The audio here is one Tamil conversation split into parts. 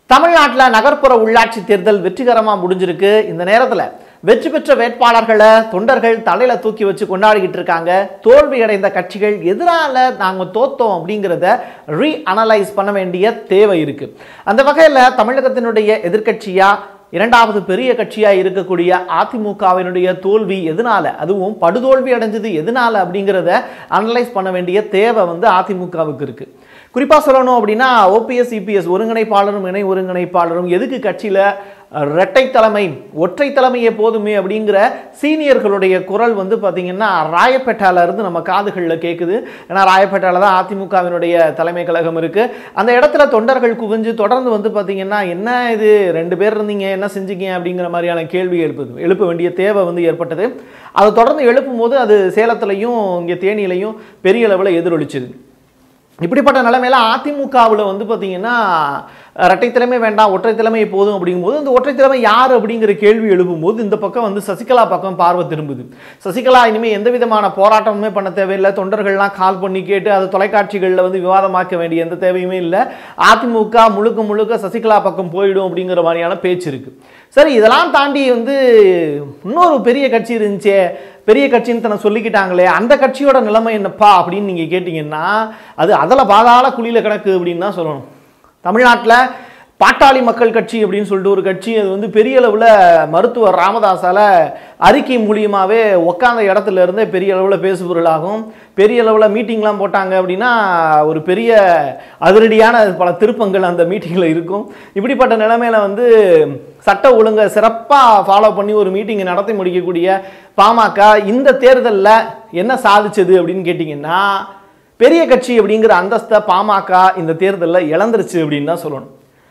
தமிழ்நாட்டில் நகர்ப்புற உள்ளாட்சி தேர்தல் வெற்றிகரமாக முடிஞ்சிருக்கு இந்த நேரத்தில் வெற்றி பெற்ற வேட்பாளர்களை தொண்டர்கள் தலையில தூக்கி வச்சு கொண்டாடிக்கிட்டு இருக்காங்க தோல்வி அடைந்த கட்சிகள் எதனால நாங்கள் தோத்தோம் அப்படிங்கிறத ரீ அனலைஸ் பண்ண வேண்டிய தேவை இருக்கு அந்த வகையில் தமிழகத்தினுடைய எதிர்க்கட்சியா இரண்டாவது பெரிய கட்சியா இருக்கக்கூடிய அதிமுகவினுடைய தோல்வி எதனால அதுவும் படுதோல்வி அடைஞ்சது எதனால அப்படிங்கிறத அனலைஸ் பண்ண வேண்டிய தேவை வந்து அதிமுகவுக்கு இருக்கு குறிப்பாக சொல்லணும் அப்படின்னா ஓபிஎஸ் இபிஎஸ் ஒருங்கிணைப்பாளரும் இணை ஒருங்கிணைப்பாளரும் எதுக்கு கட்சியில் இரட்டை தலைமை ஒற்றை தலைமையே போதுமே அப்படிங்கிற சீனியர்களுடைய குரல் வந்து பார்த்திங்கன்னா ராயப்பேட்டால இருந்து நம்ம காதுகளில் கேட்குது ஏன்னா ராயப்பேட்டால தான் அதிமுகவினுடைய தலைமை கழகம் இருக்குது அந்த இடத்துல தொண்டர்கள் குவிஞ்சு தொடர்ந்து வந்து பார்த்திங்கன்னா என்ன இது ரெண்டு பேர் இருந்தீங்க என்ன செஞ்சீங்க அப்படிங்கிற மாதிரியான கேள்வி எழுப்புது எழுப்ப வேண்டிய தேவை வந்து ஏற்பட்டது அதை தொடர்ந்து எழுப்பும் போது அது சேலத்துலையும் இங்கே தேனியிலையும் பெரிய அளவில் எதிரொலிச்சுது இப்படிப்பட்ட நிலைமையில அதிமுகவில் வந்து பார்த்தீங்கன்னா இரட்டை தலைமை வேண்டாம் ஒற்றை தலைமை போதும் அப்படிங்கும்போது இந்த ஒற்றை தலைமை யார் அப்படிங்கிற கேள்வி எழுப்பும்போது இந்த பக்கம் வந்து சசிகலா பக்கம் பார்வை திரும்புது சசிகலா இனிமேல் எந்த விதமான போராட்டமுமே பண்ண தேவையில்லை தொண்டர்கள்லாம் கால் பண்ணி கேட்டு அது தொலைக்காட்சிகளில் வந்து விவாதமாக்க வேண்டிய எந்த தேவையுமே இல்லை அதிமுக முழுக்க முழுக்க சசிகலா பக்கம் போயிடும் அப்படிங்கிற மாதிரியான பேச்சு இருக்கு சரி இதெல்லாம் தாண்டி வந்து இன்னொரு பெரிய கட்சி இருந்துச்சே பெரிய கட்சின்னு தன்னை சொல்லிக்கிட்டாங்களே அந்த கட்சியோட நிலைமை என்னப்பா அப்படின்னு நீங்கள் கேட்டிங்கன்னா அது அதில் பாதாள குழியில் கிடக்கு அப்படின்னு தான் சொல்லணும் தமிழ்நாட்டில் பாட்டாளி மக்கள் கட்சி அப்படின்னு சொல்லிட்டு ஒரு கட்சி அது வந்து பெரிய அளவில் மருத்துவர் ராமதாஸால் அறிக்கை மூலியமாகவே உட்காந்த இடத்துல இருந்தே பெரிய அளவில் பேசுபொருளாகும் பெரிய அளவில் மீட்டிங்லாம் போட்டாங்க அப்படின்னா ஒரு பெரிய அதிரடியான பல திருப்பங்கள் அந்த மீட்டிங்கில் இருக்கும் இப்படிப்பட்ட நிலைமையில வந்து சட்ட ஒழுங்கை சிறப்பாக ஃபாலோ பண்ணி ஒரு மீட்டிங்கை நடத்தி முடிக்கக்கூடிய பாமக இந்த தேர்தலில் என்ன சாதிச்சது அப்படின்னு கேட்டிங்கன்னா பெரிய கட்சி அப்படிங்கிற அந்தஸ்தை பாமக இந்த தேர்தலில் இழந்துருச்சு அப்படின்னு தான் சொல்லணும்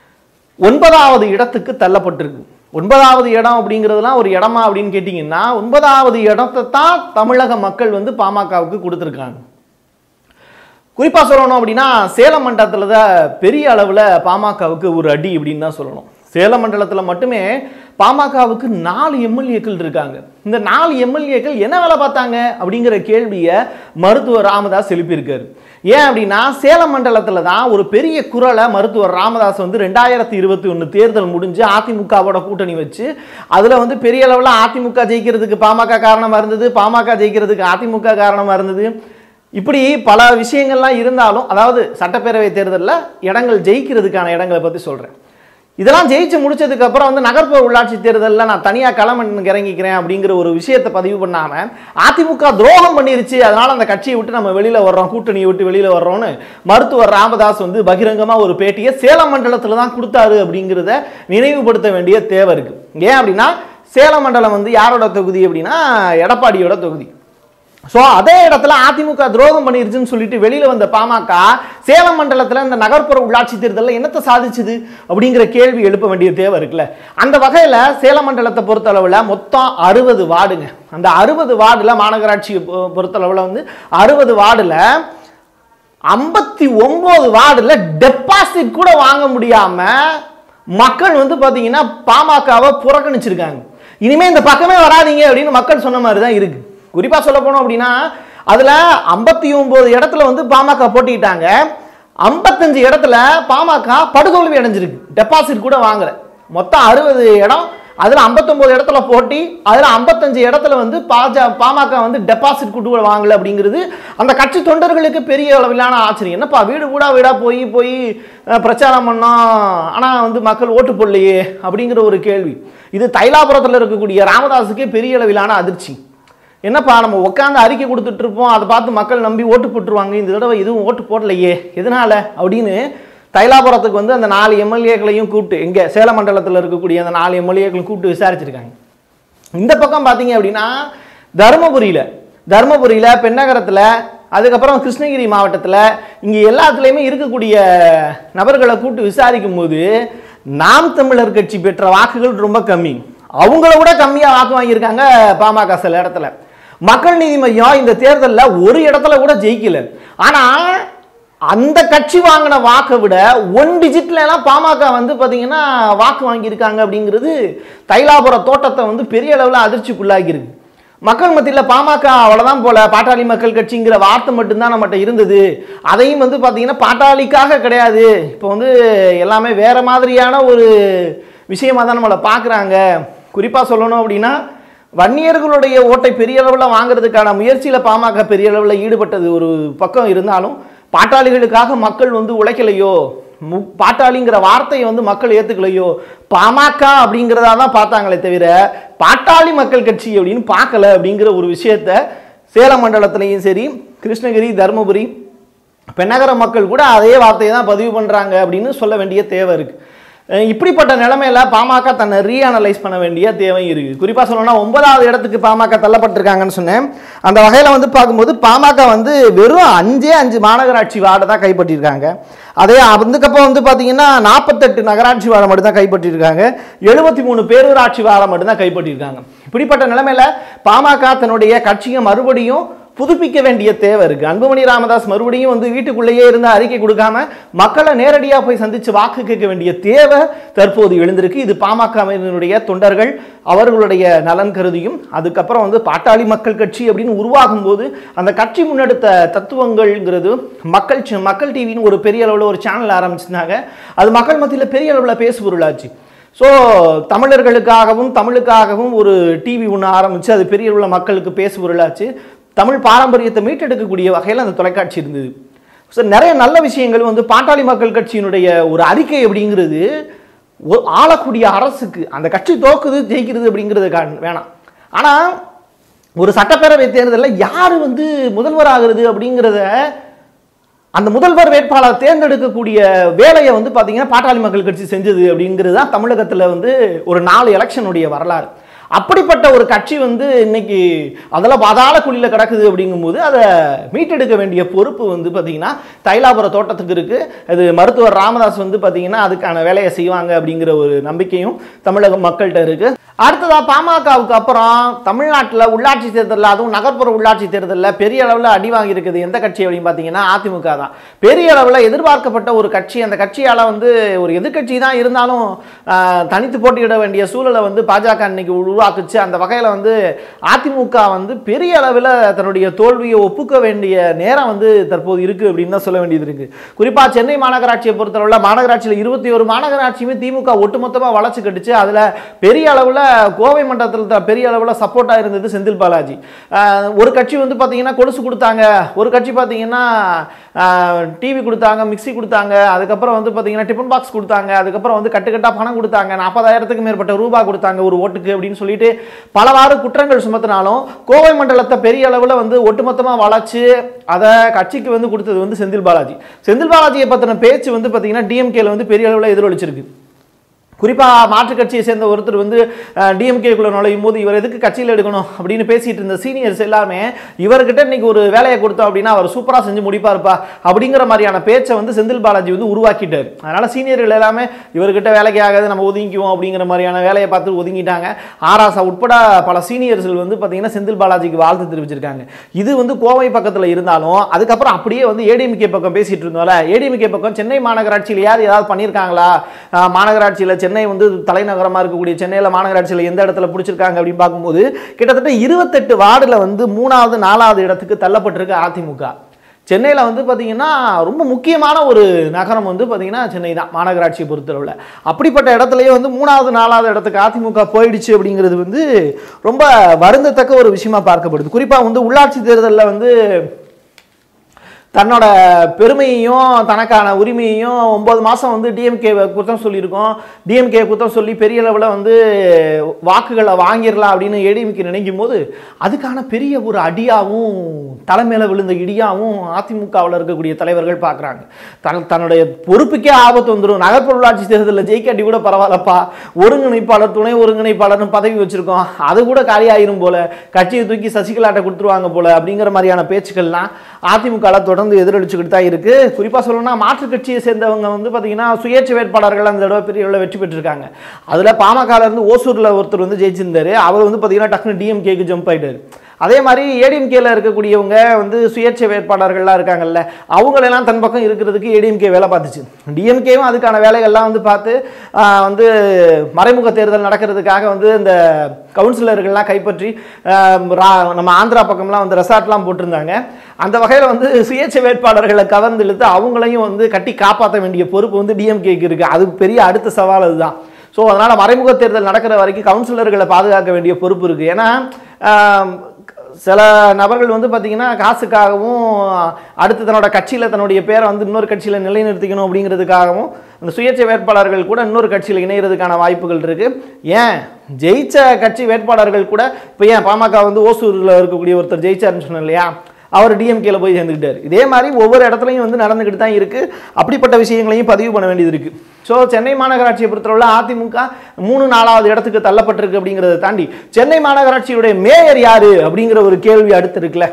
ஒன்பதாவது இடத்துக்கு தள்ளப்பட்டிருக்கு ஒன்பதாவது இடம் அப்படிங்கிறதுலாம் ஒரு இடமா அப்படின்னு கேட்டிங்கன்னா ஒன்பதாவது இடத்தை தான் தமிழக மக்கள் வந்து பாமகவுக்கு கொடுத்துருக்காங்க குறிப்பாக சொல்லணும் அப்படின்னா சேலம் மண்டலத்தில் தான் பெரிய அளவில் பாமகவுக்கு ஒரு அடி அப்படின்னு தான் சொல்லணும் சேலம் மண்டலத்தில் மட்டுமே பாமகவுக்கு நாலு எம்எல்ஏக்கள் இருக்காங்க இந்த நாலு எம்எல்ஏக்கள் என்ன வேலை பார்த்தாங்க அப்படிங்கிற கேள்வியை மருத்துவர் ராமதாஸ் எழுப்பியிருக்காரு ஏன் அப்படின்னா சேலம் மண்டலத்தில் தான் ஒரு பெரிய குரலை மருத்துவர் ராமதாஸ் வந்து ரெண்டாயிரத்தி இருபத்தி ஒன்று தேர்தல் முடிஞ்சு அதிமுகவோட கூட்டணி வச்சு அதில் வந்து பெரிய அளவில் அதிமுக ஜெயிக்கிறதுக்கு பாமக காரணமாக இருந்தது பாமக ஜெயிக்கிறதுக்கு அதிமுக காரணமாக இருந்தது இப்படி பல விஷயங்கள்லாம் இருந்தாலும் அதாவது சட்டப்பேரவை தேர்தலில் இடங்கள் ஜெயிக்கிறதுக்கான இடங்களை பற்றி சொல்கிறேன் இதெல்லாம் ஜெயிச்சு முடிச்சதுக்கு அப்புறம் வந்து நகர்ப்புற உள்ளாட்சி தேர்தலில் நான் தனியாக களமண்ணுக்கு இறங்கிக்கிறேன் அப்படிங்கிற ஒரு விஷயத்தை பதிவு பண்ணாமல் அதிமுக துரோகம் பண்ணிருச்சு அதனால அந்த கட்சியை விட்டு நம்ம வெளியில் வர்றோம் கூட்டணியை விட்டு வெளியில் வர்றோம்னு மருத்துவர் ராமதாஸ் வந்து பகிரங்கமாக ஒரு பேட்டியை சேலம் மண்டலத்தில் தான் கொடுத்தாரு அப்படிங்கிறத நினைவுபடுத்த வேண்டிய தேவை இருக்குது ஏன் அப்படின்னா சேலம் மண்டலம் வந்து யாரோட தொகுதி அப்படின்னா எடப்பாடியோட தொகுதி ஸோ அதே இடத்துல அதிமுக துரோகம் பண்ணிருச்சுன்னு சொல்லிட்டு வெளியில் வந்த பாமக சேலம் மண்டலத்தில் இந்த நகர்ப்புற உள்ளாட்சி தேர்தலில் என்னத்தை சாதிச்சுது அப்படிங்கிற கேள்வி எழுப்ப வேண்டிய தேவை இருக்குல்ல அந்த வகையில் சேலம் மண்டலத்தை பொறுத்தளவில் மொத்தம் அறுபது வார்டுங்க அந்த அறுபது வார்டில் மாநகராட்சியை பொ- பொறுத்தளவில் வந்து அறுபது வார்டில் ஐம்பத்தி ஒன்பது வார்டில் டெபாசிட் கூட வாங்க முடியாம மக்கள் வந்து பார்த்தீங்கன்னா பாமகவை புறக்கணிச்சிருக்காங்க இனிமே இந்த பக்கமே வராதீங்க அப்படின்னு மக்கள் சொன்ன மாதிரி தான் இருக்கு குறிப்பாக சொல்ல போனோம் அப்படின்னா அதில் ஐம்பத்தி ஒன்பது இடத்துல வந்து பாமக போட்டிக்கிட்டாங்க ஐம்பத்தஞ்சு இடத்துல பாமக படுதோல்வி அடைஞ்சிருக்கு டெபாசிட் கூட வாங்கல மொத்தம் அறுபது இடம் அதில் 59 இடத்துல போட்டி அதில் 55 இடத்துல வந்து பாஜ பாமக வந்து டெபாசிட் கூட்டு வாங்கல அப்படிங்கிறது அந்த கட்சி தொண்டர்களுக்கு பெரிய அளவிலான ஆச்சரியம் என்னப்பா வீடு வீடா வீடா போய் போய் அஹ், பிரச்சாரம் பண்ணோம் ஆனால் வந்து மக்கள் ஓட்டு போடலையே அப்படிங்கிற ஒரு கேள்வி இது தைலாபுரத்தில் இருக்கக்கூடிய ராமதாஸுக்கே பெரிய அளவிலான அதிர்ச்சி என்னப்பா நம்ம உட்காந்து அறிக்கை கொடுத்துட்டு இருப்போம் அதை பார்த்து மக்கள் நம்பி ஓட்டு போட்டுருவாங்க இந்த தடவை எதுவும் ஓட்டு போடலையே எதனால அப்படின்னு தைலாபுரத்துக்கு வந்து அந்த நாலு எம்எல்ஏக்களையும் கூப்பிட்டு எங்கே சேலம் மண்டலத்தில் இருக்கக்கூடிய அந்த நாலு எம்எல்ஏக்களையும் கூப்பிட்டு விசாரிச்சிருக்காங்க இந்த பக்கம் பார்த்தீங்க அப்படின்னா தருமபுரியில் தருமபுரியில் பெண்ணகரத்தில் அதுக்கப்புறம் கிருஷ்ணகிரி மாவட்டத்தில் இங்கே எல்லாத்துலேயுமே இருக்கக்கூடிய நபர்களை கூப்பிட்டு விசாரிக்கும் போது நாம் தமிழர் கட்சி பெற்ற வாக்குகள் ரொம்ப கம்மி அவங்கள விட கம்மியாக வாக்கு வாங்கியிருக்காங்க பாமக சில இடத்துல மக்கள் நீதி மையம் இந்த தேர்தலில் ஒரு இடத்துல கூட ஜெயிக்கல ஆனால் அந்த கட்சி வாங்கின வாக்கை விட ஒன் டிஜிட்ல எல்லாம் பாமக வந்து பார்த்தீங்கன்னா வாக்கு வாங்கியிருக்காங்க அப்படிங்கிறது தைலாபுர தோட்டத்தை வந்து பெரிய அளவில் அதிர்ச்சிக்குள்ளாகியிருக்கு மக்கள் மத்தியில் பாமக அவ்வளோதான் போல பாட்டாளி மக்கள் கட்சிங்கிற வார்த்தை மட்டும்தான் நம்மகிட்ட இருந்தது அதையும் வந்து பார்த்தீங்கன்னா பாட்டாளிக்காக கிடையாது இப்போ வந்து எல்லாமே வேற மாதிரியான ஒரு விஷயமா தான் நம்மளை பார்க்குறாங்க குறிப்பாக சொல்லணும் அப்படின்னா வன்னியர்களுடைய ஓட்டை பெரிய அளவில் வாங்குறதுக்கான முயற்சியில் பாமக பெரிய அளவில் ஈடுபட்டது ஒரு பக்கம் இருந்தாலும் பாட்டாளிகளுக்காக மக்கள் வந்து உழைக்கலையோ மு பாட்டாளிங்கிற வார்த்தையை வந்து மக்கள் ஏற்றுக்கலையோ பாமக அப்படிங்கிறதா தான் பார்த்தாங்களே தவிர பாட்டாளி மக்கள் கட்சி அப்படின்னு பார்க்கல அப்படிங்கிற ஒரு விஷயத்த சேலம் மண்டலத்திலையும் சரி கிருஷ்ணகிரி தருமபுரி பெண்ணகர மக்கள் கூட அதே வார்த்தையை தான் பதிவு பண்ணுறாங்க அப்படின்னு சொல்ல வேண்டிய தேவை இருக்குது அஹ் இப்படிப்பட்ட நிலைமையில பாமக தன்னை ரீஅனலைஸ் பண்ண வேண்டிய தேவை இருக்கு குறிப்பா சொல்லணும்னா ஒன்பதாவது இடத்துக்கு பாமக தள்ளப்பட்டிருக்காங்கன்னு சொன்னேன் அந்த வகையில வந்து பார்க்கும்போது பாமக வந்து வெறும் அஞ்சே அஞ்சு மாநகராட்சி வார்டை தான் கைப்பற்றியிருக்காங்க அதே அதுக்கப்புறம் வந்து பார்த்தீங்கன்னா நாற்பத்தெட்டு நகராட்சி வார்டை மட்டும் தான் கைப்பற்றியிருக்காங்க எழுபத்தி மூணு பேரூராட்சி வார்டை மட்டும் தான் கைப்பற்றியிருக்காங்க இப்படிப்பட்ட நிலைமையில பாமக தன்னுடைய கட்சியை மறுபடியும் புதுப்பிக்க வேண்டிய தேவை இருக்கு அன்புமணி ராமதாஸ் மறுபடியும் வந்து வீட்டுக்குள்ளேயே இருந்து அறிக்கை கொடுக்காம மக்களை நேரடியாக போய் சந்திச்சு வாக்கு கேட்க வேண்டிய தேவை தற்போது எழுந்திருக்கு இது பாமகவினுடைய தொண்டர்கள் அவர்களுடைய நலன் கருதியும் அதுக்கப்புறம் வந்து பாட்டாளி மக்கள் கட்சி அப்படின்னு உருவாகும் போது அந்த கட்சி முன்னெடுத்த தத்துவங்கள்ங்கிறது மக்கள் சி- மக்கள் டிவின்னு ஒரு பெரிய அளவில் ஒரு சேனல் ஆரம்பிச்சிருந்தாங்க அது மக்கள் மத்தியில் பெரிய அளவில் பேசுபொருளாச்சு ஸோ தமிழர்களுக்காகவும் தமிழுக்காகவும் ஒரு டிவி ஒன்று ஆரம்பித்து அது பெரிய அளவில் மக்களுக்கு பேசுபொருளாச்சு தமிழ் பாரம்பரியத்தை மீட்டெடுக்கக்கூடிய வகையில் அந்த தொலைக்காட்சி இருந்தது ஸோ நிறைய நல்ல விஷயங்கள் வந்து பாட்டாளி மக்கள் கட்சியினுடைய ஒரு அறிக்கை அப்படிங்கிறது ஒ- ஆளக்கூடிய அரசுக்கு அந்த கட்சி தோக்குது ஜெயிக்கிறது அப்படிங்கிறது கா- வேணாம் ஆனால் ஒரு சட்டப்பேரவை தேர்தலில் யார் வந்து முதல்வர் ஆகுறது அப்படிங்கிறத அந்த முதல்வர் வேட்பாளர் தேர்ந்தெடுக்கக்கூடிய வேலையை வந்து பார்த்தீங்கன்னா பாட்டாளி மக்கள் கட்சி செஞ்சது அப்படிங்கிறது தான் தமிழகத்தில் வந்து ஒரு நாலு எலெக்ஷனுடைய வரலாறு அப்படிப்பட்ட ஒரு கட்சி வந்து இன்னைக்கு அதெல்லாம் பாதாள குழியில் கிடக்குது அப்படிங்கும்போது அதை மீட்டெடுக்க வேண்டிய பொறுப்பு வந்து பார்த்தீங்கன்னா தைலாபுர தோட்டத்துக்கு இருக்கு அது மருத்துவர் ராமதாஸ் வந்து பார்த்தீங்கன்னா அதுக்கான வேலையை செய்வாங்க அப்படிங்கிற ஒரு நம்பிக்கையும் தமிழக மக்கள்கிட்ட இருக்கு அடுத்ததா பாமகவுக்கு அப்புறம் தமிழ்நாட்டில் உள்ளாட்சி தேர்தலில் அதுவும் நகர்ப்புற உள்ளாட்சி தேர்தலில் பெரிய அளவில் அடி வாங்கியிருக்குது எந்த கட்சி அப்படின்னு பார்த்தீங்கன்னா அதிமுக தான் பெரிய அளவில் எதிர்பார்க்கப்பட்ட ஒரு கட்சி அந்த கட்சியால் வந்து ஒரு எதிர்க்கட்சி தான் இருந்தாலும் ஆஹ், தனித்து போட்டியிட வேண்டிய சூழலை வந்து பாஜக இன்னைக்கு உருவாக்குச்சு அந்த வகையில் வந்து அதிமுக வந்து பெரிய அளவில் தன்னுடைய தோல்வியை ஒப்புக்க வேண்டிய நேரம் வந்து தற்போது இருக்குது அப்படின்னு தான் சொல்ல வேண்டியது இருக்குது குறிப்பாக சென்னை மாநகராட்சியை பொறுத்தளவில் மாநகராட்சியில் இருபத்தி ஒரு மாநகராட்சியுமே திமுக ஒட்டுமொத்தமாக வளர்ச்சி கட்டுச்சு அதில் பெரிய அளவில் கோவை மண்டலத்தில் பெரிய அளவில் சப்போர்ட்டாக இருந்தது செந்தில் பாலாஜி ஆஹ் ஒரு கட்சி வந்து பார்த்தீங்கன்னா கொலுசு கொடுத்தாங்க ஒரு கட்சி பார்த்தீங்கன்னா டிவி கொடுத்தாங்க மிக்ஸி கொடுத்தாங்க அதுக்கப்புறம் வந்து பார்த்தீங்கன்னா டிஃபன் பாக்ஸ் கொடுத்தாங்க அதுக்கப்புறம் வந்து கட்டுக்கட்டாக பணம் கொடுத்தாங்க நாற்பதாயிரத்துக்கு மேற்பட்ட ரூபா கொடுத்தாங்க ஒரு ஓட்டுக்கு அப்படின்னு சொல்லிட்டு பலவாறு குற்றங்கள் சுமத்தினாலும் கோவை மண்டலத்தை பெரிய அளவில் வந்து ஒட்டுமொத்தமாக வளர்ச்சி அதை கட்சிக்கு வந்து கொடுத்தது வந்து செந்தில் பாலாஜி செந்தில் பாலாஜியை பற்றின பேச்சு வந்து பார்த்தீங்கன்னா டிஎம்கேல வந்து பெரிய அளவில் எதிரொலிச்சிருக்கு குறிப்பாக மாற்றுக் கட்சியை சேர்ந்த ஒருத்தர் வந்து டிஎம்கேக்குள்ள நுழையும் போது இவர் எதுக்கு கட்சியில் எடுக்கணும் அப்படின்னு பேசிட்டு இருந்த சீனியர்ஸ் எல்லாருமே இவர்கிட்ட இன்னைக்கு ஒரு வேலையை கொடுத்தோம் அப்படின்னா அவர் சூப்பராக செஞ்சு முடிப்பாருப்பா அப்படிங்கிற மாதிரியான பேச்சை வந்து செந்தில் பாலாஜி வந்து உருவாக்கிட்டார் அதனால சீனியர்கள் எல்லாமே இவர்கிட்ட வேலைக்கு ஆகாது நம்ம ஒதுங்கிக்குவோம் அப்படிங்கிற மாதிரியான வேலையை பார்த்து ஒதுங்கிட்டாங்க ஆராசா உட்பட பல சீனியர்ஸ்கள் வந்து பார்த்தீங்கன்னா செந்தில் பாலாஜிக்கு வாழ்த்து தெரிவிச்சிருக்காங்க இது வந்து கோவை பக்கத்தில் இருந்தாலும் அதுக்கப்புறம் அப்படியே வந்து ஏடிஎம்கே பக்கம் பேசிட்டு இருந்தோம்ல ஏடிஎம்கே பக்கம் சென்னை மாநகராட்சியில் யார் ஏதாவது பண்ணியிருக்காங்களா ஆஹ் மாநகராட்சியில் சென்னை வந்து தலைநகரமாக இருக்கக்கூடிய சென்னையில் மாநகராட்சியில் எந்த இடத்துல பிடிச்சிருக்காங்க அப்படின்னு பார்க்கும்போது கிட்டத்தட்ட இருபத்தெட்டு வார்டில் வந்து மூணாவது நாலாவது இடத்துக்கு தள்ளப்பட்டிருக்கு அதிமுக சென்னையில் வந்து பார்த்தீங்கன்னா ரொம்ப முக்கியமான ஒரு நகரம் வந்து பார்த்தீங்கன்னா சென்னை தான் மாநகராட்சியை பொறுத்தளவில் அப்படிப்பட்ட இடத்துலயே வந்து மூணாவது நாலாவது இடத்துக்கு அதிமுக போயிடுச்சு அப்படிங்கிறது வந்து ரொம்ப வருந்தத்தக்க ஒரு விஷயமா பார்க்கப்படுது குறிப்பாக வந்து உள்ளாட்சி தேர்தலில் வந்து தன்னோட பெருமையையும் தனக்கான உரிமையையும் ஒன்பது மாதம் வந்து டிஎம்கே குற்றம் சொல்லியிருக்கோம் டிஎம்கே குற்றம் சொல்லி பெரிய லெவலில் வந்து வாக்குகளை வாங்கிடலாம் அப்படின்னு ஏடிஎம்கே நினைக்கும் போது அதுக்கான பெரிய ஒரு அடியாவும் தலைமையில விழுந்த இடியாவும் அதிமுகவில் இருக்கக்கூடிய தலைவர்கள் பார்க்குறாங்க தன் தன்னுடைய பொறுப்புக்கே ஆபத்து வந்துடும் நகர்ப்புற உள்ளாட்சி தேர்தலில் ஜெயிக்காட்டி கூட பரவாயில்லப்பா ஒருங்கிணைப்பாளர் துணை ஒருங்கிணைப்பாளர்னு பதவி வச்சிருக்கோம் அது கூட காலியாயிரும் போல கட்சியை தூக்கி சசிகலாட்ட கொடுத்துருவாங்க போல அப்படிங்கிற மாதிரியான பேச்சுக்கள்லாம் அதிமுகவில் தொடர்ந்து எதிரொலிச்சுக்கிட்டு தான் இருக்கு குறிப்பாக சொல்லணும்னா மாற்றுக் கட்சியை சேர்ந்தவங்க வந்து பார்த்தீங்கன்னா சுயேட்சை வேட்பாளர்கள் அந்த தடவை பெரிய அளவில் வெற்றி பெற்றிருக்காங்க அதில் பாமகல இருந்து ஓசூரில் ஒருத்தர் வந்து ஜெயிச்சிருந்தாரு அவர் வந்து பார்த்தீங்கன்னா டக்குனு டிஎம்கேக்கு ஜம்ப் ஆயிட்டாரு அதே மாதிரி ஏடிஎம்கேல இருக்கக்கூடியவங்க வந்து சுயேட்சை வேட்பாளர்கள்லாம் இருக்காங்கல்ல அவங்களெல்லாம் தன் பக்கம் இருக்கிறதுக்கு ஏடிஎம்கே வேலை பார்த்துச்சு டிஎம்கேவும் அதுக்கான வேலைகள்லாம் வந்து பார்த்து ஆஹ், வந்து மறைமுக தேர்தல் நடக்கிறதுக்காக வந்து இந்த கவுன்சிலர்கள்லாம் கைப்பற்றி ஆஹ், ரா- நம்ம ஆந்திரா பக்கம்லாம் வந்து ரெசார்ட்லாம் போட்டிருந்தாங்க அந்த வகையில் வந்து சுயேட்சை வேட்பாளர்களை கவர்ந்து இழுத்து அவங்களையும் வந்து கட்டி காப்பாற்ற வேண்டிய பொறுப்பு வந்து டிஎம்கேக்கு இருக்குது அது பெரிய அடுத்த சவால் அதுதான் ஸோ அதனால் மறைமுக தேர்தல் நடக்கிற வரைக்கும் கவுன்சிலர்களை பாதுகாக்க வேண்டிய பொறுப்பு இருக்குது ஏன்னா ஆம், சில நபர்கள் வந்து பார்த்திங்கன்னா காசுக்காகவும் அடுத்து தன்னோட கட்சியில் தன்னுடைய பேரை வந்து இன்னொரு கட்சியில் நிலைநிறுத்திக்கணும் அப்படிங்கிறதுக்காகவும் அந்த சுயேட்சை வேட்பாளர்கள் கூட இன்னொரு கட்சியில் இணையிறதுக்கான வாய்ப்புகள் இருக்குது ஏன் ஜெயிச்ச கட்சி வேட்பாளர்கள் கூட இப்போ ஏன் பாமக வந்து ஓசூரில் இருக்கக்கூடிய ஒருத்தர் ஜெயிச்சாருன்னு சொன்னேன் இல்லையா அவர் டிஎம்கேல போய் சேர்ந்துக்கிட்டார் இதே மாதிரி ஒவ்வொரு இடத்துலையும் வந்து நடந்துக்கிட்டு தான் இருக்குது அப்படிப்பட்ட விஷயங்களையும் பதிவு பண்ண வேண்டியது இருக்குது ஸோ சென்னை மாநகராட்சியை பொறுத்தளவில் அதிமுக மூணு நாலாவது இடத்துக்கு தள்ளப்பட்டிருக்கு அப்படிங்கிறத தாண்டி சென்னை மாநகராட்சியுடைய மேயர் யாரு அப்படிங்கிற ஒரு கேள்வி அடுத்து இருக்குல்ல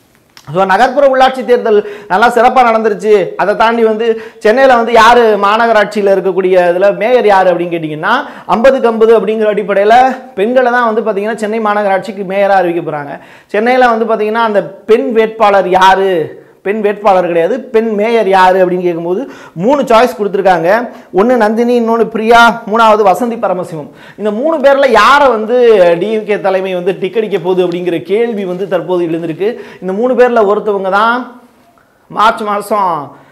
ஸோ நகர்ப்புற உள்ளாட்சி தேர்தல் நல்லா சிறப்பாக நடந்துருச்சு அதை தாண்டி வந்து சென்னையில் வந்து யார் மாநகராட்சியில் இருக்கக்கூடிய இதில் மேயர் யார் அப்படின்னு கேட்டிங்கன்னா ஐம்பதுக்கு ஐம்பது அப்படிங்கிற அடிப்படையில் பெண்களை தான் வந்து பார்த்திங்கன்னா சென்னை மாநகராட்சிக்கு மேயராக அறிவிக்க போகிறாங்க சென்னையில் வந்து பார்த்திங்கன்னா அந்த பெண் வேட்பாளர் யார் பெண் வேட்பாளர் கிடையாது பெண் மேயர் யார் அப்படின்னு கேட்கும்போது மூணு சாய்ஸ் கொடுத்துருக்காங்க ஒன்று நந்தினி இன்னொன்று பிரியா மூணாவது வசந்தி பரமசிவம் இந்த மூணு பேரில் யாரை வந்து டிஎம்கே தலைமை வந்து டிக்கெடிக்க போகுது அப்படிங்கிற கேள்வி வந்து தற்போது எழுந்திருக்கு இந்த மூணு பேரில் ஒருத்தவங்க தான் மார்ச் மாதம்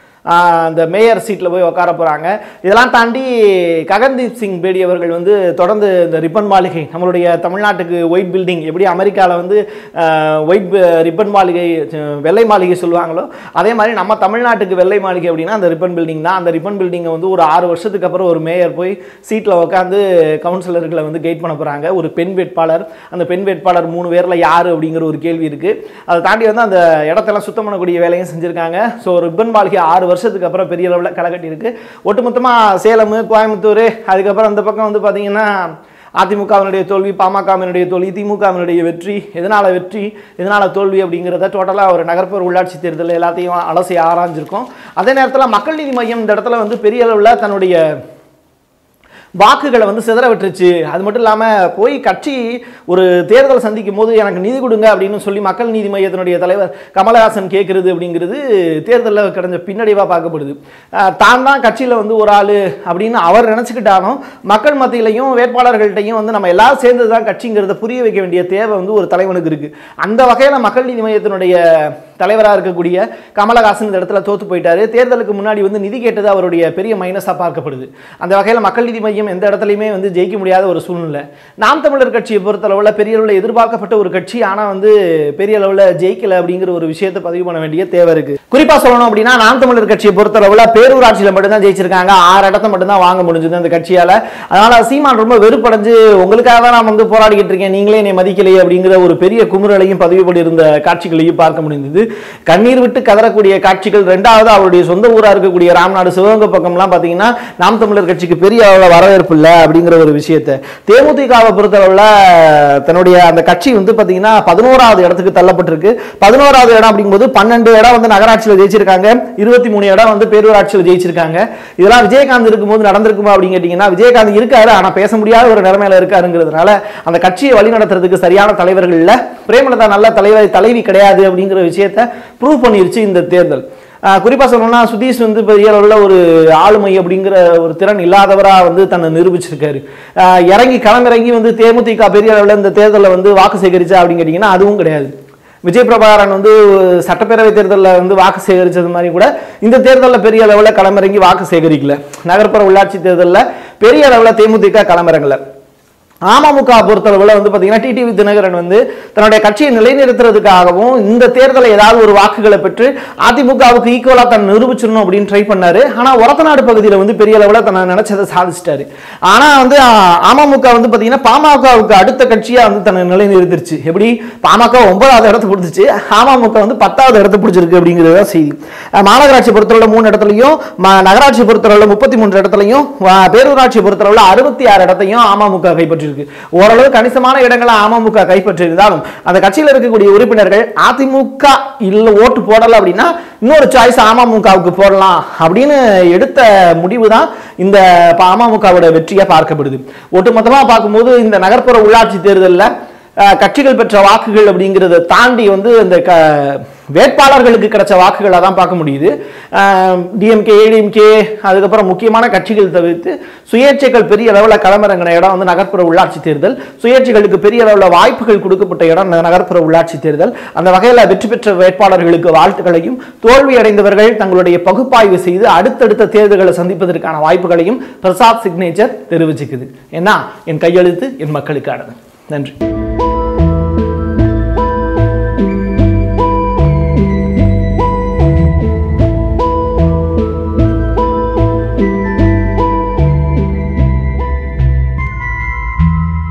அந்த மேயர் சீட்டில் போய் உட்கார போகிறாங்க இதெல்லாம் தாண்டி ககன்தீப் சிங் பேடி அவர்கள் வந்து தொடர்ந்து இந்த ரிப்பன் மாளிகை நம்மளுடைய தமிழ்நாட்டுக்கு ஒயிட் பில்டிங் எப்படி அமெரிக்காவில் வந்து ஒயிட் ரிப்பன் மாளிகை அஹ், வெள்ளை மாளிகை சொல்லுவாங்களோ அதே மாதிரி நம்ம தமிழ்நாட்டுக்கு வெள்ளை மாளிகை அப்படின்னா அந்த ரிப்பன் பில்டிங் தான் அந்த ரிப்பன் பில்டிங்கை வந்து ஒரு ஆறு வருஷத்துக்கு அப்புறம் ஒரு மேயர் போய் சீட்டில் உட்காந்து கவுன்சிலர்களை வந்து கைட் பண்ண போகிறாங்க ஒரு பெண் வேட்பாளர் அந்த பெண் வேட்பாளர் மூணு பேரில் யார் அப்படிங்கிற ஒரு கேள்வி இருக்குது அதை தாண்டி வந்து அந்த இடத்தெல்லாம் சுத்தம் பண்ணக்கூடிய வேலையும் செஞ்சுருக்காங்க ஸோ ரிப்பன் மாளிகை ஆறு வருஷத்துக்கு அப்புறம் பெரிய அளவில் களை இருக்கு ஒட்டுமொத்தமாக சேலம் கோயம்புத்தூர் அதுக்கப்புறம் அந்த பக்கம் வந்து பார்த்தீங்கன்னா அதிமுகவினுடைய தோல்வி பாமகவினுடைய தோல்வி திமுகவினுடைய வெற்றி எதனால் வெற்றி எதனால் தோல்வி அப்படிங்கிறத டோட்டலாக ஒரு நகர்ப்புற உள்ளாட்சி தேர்தல் எல்லாத்தையும் அலசி ஆராய்ஞ்சிருக்கோம் அதே நேரத்தில் மக்கள் நீதி மையம் இந்த இடத்துல வந்து பெரிய அளவில் தன்னுடைய வாக்குகளை வந்து சிதற விட்டுருச்சு அது மட்டும் இல்லாமல் போய் கட்சி ஒரு தேர்தல் சந்திக்கும் போது எனக்கு நிதி கொடுங்க அப்படின்னு சொல்லி மக்கள் நீதி மையத்தினுடைய தலைவர் கமலஹாசன் கேட்குறது அப்படிங்கிறது தேர்தலில் கிடைஞ்ச பின்னடைவாக பார்க்கப்படுது அஹ் தான் தான் கட்சியில் வந்து ஒரு ஆள் அப்படின்னு அவர் நினச்சிக்கிட்டாலும் மக்கள் மத்தியிலையும் வேட்பாளர்கள்ட்டையும் வந்து நம்ம எல்லாரும் சேர்ந்து தான் கட்சிங்கிறத புரிய வைக்க வேண்டிய தேவை வந்து ஒரு தலைவனுக்கு இருக்குது அந்த வகையில் மக்கள் நீதி மையத்தினுடைய தலைவராக இருக்கக்கூடிய கமலஹாசன் இந்த இடத்துல தோத்து போயிட்டாரு தேர்தலுக்கு முன்னாடி வந்து நிதி கேட்டது அவருடைய பெரிய மைனஸாக பார்க்கப்படுது அந்த வகையில் மக்கள் நீதி மையம் எந்த இடத்துலையுமே வந்து ஜெயிக்க முடியாத ஒரு சூழ்நிலை நாம் தமிழர் கட்சியை பொறுத்தளவில் பெரிய அளவில் எதிர்பார்க்கப்பட்ட ஒரு கட்சி ஆனால் வந்து பெரிய அளவில் ஜெயிக்கல அப்படிங்கிற ஒரு விஷயத்தை பதிவு பண்ண வேண்டிய தேவை இருக்கு குறிப்பாக சொல்லணும் அப்படின்னா நாம் தமிழர் கட்சியை பொறுத்தளவில் பேரூராட்சியில் மட்டும்தான் ஜெயிச்சிருக்காங்க ஆறு இடத்த மட்டும்தான் வாங்க முடிஞ்சது அந்த கட்சியால் அதனால சீமான் ரொம்ப வெறுப்படைஞ்சு உங்களுக்காக தான் நான் வந்து போராடிக்கிட்டு இருக்கேன் நீங்களே என்னை மதிக்கலையே அப்படிங்கிற ஒரு பெரிய குமுறலையும் பதிவு பண்ணியிருந்த காட்சிகளையும் பார்க்க முடிந்தது கண்ணீர் விட்டு கதறக்கூடிய காட்சிகள் ரெண்டாவது அவருடைய சொந்த ஊரா இருக்கக்கூடிய ராம்நாடு சிவகங்கை பக்கம்லாம் பார்த்தீங்கன்னா நாம் தமிழர் கட்சிக்கு பெரிய அளவில் வரவேற்பு இல்லை அப்படிங்கிற ஒரு விஷயத்தை தேமுதிகவை பொறுத்தளவில் தன்னுடைய அந்த கட்சி வந்து பார்த்தீங்கன்னா பதினோராவது இடத்துக்கு தள்ளப்பட்டிருக்கு பதினோராவது இடம் அப்படிங்கும்போது பன்னெண்டு இடம் வந்து நகராட்சியில் ஜெயிச்சிருக்காங்க இருபத்தி மூணு இடம் வந்து பேரூராட்சியில் ஜெயிச்சிருக்காங்க இதெல்லாம் விஜயகாந்த் இருக்கும்போது நடந்திருக்குமா அப்படின்னு கேட்டிங்கன்னா விஜயகாந்த் இருக்காரு ஆனால் பேச முடியாத ஒரு நிலைமையில இருக்காருங்கிறதுனால அந்த கட்சியை வழி நடத்துறதுக்கு சரியான தலைவர்கள் இல்லை பிரேமலதா நல்ல தலைவர் தலைவி கிடையாது அப்படிங்கிற விஷயத்தை ப்ரூவ் பண்ணிருச்சு இந்த தேர்தல் குறிப்பாக சொல்லணும்னா சுதீஷ் வந்து பெரிய அளவில் ஒரு ஆளுமை அப்படிங்கிற ஒரு திறன் இல்லாதவராக வந்து தன்னை நிரூபிச்சிருக்காரு ஆஹ் இறங்கி களமிறங்கி வந்து தேமுதிக பெரிய அளவில் இந்த தேர்தலில் வந்து வாக்கு சேகரிச்சா அப்படின்னு கேட்டிங்கன்னா அதுவும் கிடையாது விஜய் பிரபாகரன் வந்து சட்டப்பேரவை தேர்தலில் வந்து வாக்கு சேகரித்தது மாதிரி கூட இந்த தேர்தலில் பெரிய அளவில் களமிறங்கி வாக்கு சேகரிக்கல நகர்ப்புற உள்ளாட்சி தேர்தலில் பெரிய அளவில் தேமுதிக களமிறங்கல அமமுக பொறுத்தளவில் வந்து பார்த்தீங்கன்னா டிடிவி தினகரன் வந்து தன்னுடைய கட்சியை நிலைநிறுத்துறதுக்காகவும் இந்த தேர்தலை ஏதாவது ஒரு வாக்குகளை பெற்று அதிமுகவுக்கு ஈக்குவலாக தன்னை நிரூபிச்சிடணும் அப்படின்னு ட்ரை பண்ணாரு ஆனால் ஒரத்தநாடு பகுதியில் வந்து பெரிய அளவில் தன்னை நினைச்சதை சாதிச்சிட்டாரு ஆனால் வந்து ஆ, அமமுக வந்து பார்த்தீங்கன்னா பாமகவுக்கு அடுத்த கட்சியாக வந்து தன்னை நிலைநிறுத்திருச்சு எப்படி பாமக ஒன்பதாவது இடத்தை பிடிச்சிச்சு அமமுக வந்து பத்தாவது இடத்தை பிடிச்சிருக்கு அப்படிங்கிறது தான் செய்தி அஹ், மாநகராட்சி பொறுத்தளவில் மூணு இடத்துலையும் ம- நகராட்சி பொறுத்தளவில் முப்பத்தி மூன்று இடத்துலையும் வ- பேரூராட்சி பொறுத்தளவில் அறுபத்தி ஆறு இடத்தையும் அமமுக கைப்பற்றிருக்கு ஓரளவு கணிசமான இடங்களை அமமுக கைப்பற்றியிருந்தாலும் அந்த கட்சியில் இருக்கக்கூடிய உறுப்பினர்கள் அதிமுக இல்ல ஓட்டு போடல அப்படின்னா இன்னொரு சாய்ஸ் அமமுகவுக்கு போடலாம் அப்படின்னு எடுத்த முடிவு தான் இந்த ப- அமமுகவோட வெற்றியா பார்க்கப்படுது ஒட்டுமொத்தமா பார்க்கும்போது இந்த நகர்ப்புற உள்ளாட்சி தேர்தலில் அஹ், கட்சிகள் பெற்ற வாக்குகள் அப்படிங்கிறத தாண்டி வந்து இந்த க வேட்பாளர்களுக்கு கிடைச்ச வாக்குகளை தான் பார்க்க முடியுது டிஎம்கே ஏடிஎம்கே அதுக்கப்புறம் முக்கியமான கட்சிகள் தவிர்த்து சுயேட்சைகள் பெரிய அளவில் களமிறங்கின இடம் வந்து நகர்ப்புற உள்ளாட்சி தேர்தல் சுயேட்சைகளுக்கு பெரிய அளவில் வாய்ப்புகள் கொடுக்கப்பட்ட இடம் இந்த நகர்ப்புற உள்ளாட்சி தேர்தல் அந்த வகையில் வெற்றி பெற்ற வேட்பாளர்களுக்கு வாழ்த்துக்களையும் தோல்வி அடைந்தவர்கள் தங்களுடைய பகுப்பாய்வு செய்து அடுத்தடுத்த தேர்தல்களை சந்திப்பதற்கான வாய்ப்புகளையும் பிரசாத் சிக்னேச்சர் தெரிவிச்சுக்குது ஏன்னா என் கையெழுத்து என் மக்களுக்கானது நன்றி